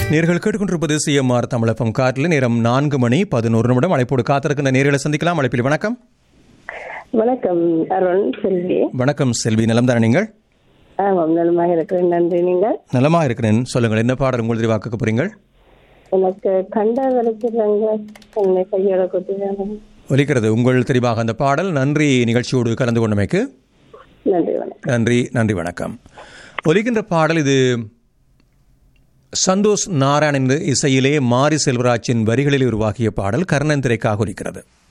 நேர்கள் கேட்டுக்கொண்டிருப்பது சிஎம்ஆர் தமிழப்பம் காற்றில் நேரம் நான்கு மணி பதினோரு நிமிடம் அழைப்போடு காத்திருக்கின்ற நேர்களை சந்திக்கலாம் அழைப்பில் வணக்கம் வணக்கம் அருண் செல்வி வணக்கம் செல்வி நலம் தானே நீங்கள் ஆமாம் நலமாக இருக்கிறேன் நன்றி நீங்கள் நலமாக இருக்கிறேன் சொல்லுங்கள் என்ன பாடல் உங்கள் தெரிவாக்க போறீங்கள் எனக்கு கண்டா வரைக்கிறாங்க என்னை கையோட கொட்டிடுறாங்க ஒலிக்கிறது உங்கள் தெரிவாக அந்த பாடல் நன்றி நிகழ்ச்சியோடு கலந்து கொண்டமைக்கு நன்றி வணக்கம் நன்றி நன்றி வணக்கம் ஒலிக்கின்ற பாடல் இது சந்தோஷ் நாராயணன் இசையிலே மாரி செல்வராஜின் வரிகளில் உருவாகிய பாடல் கர்ணன் திரைக்காக ஒலிக்கிறது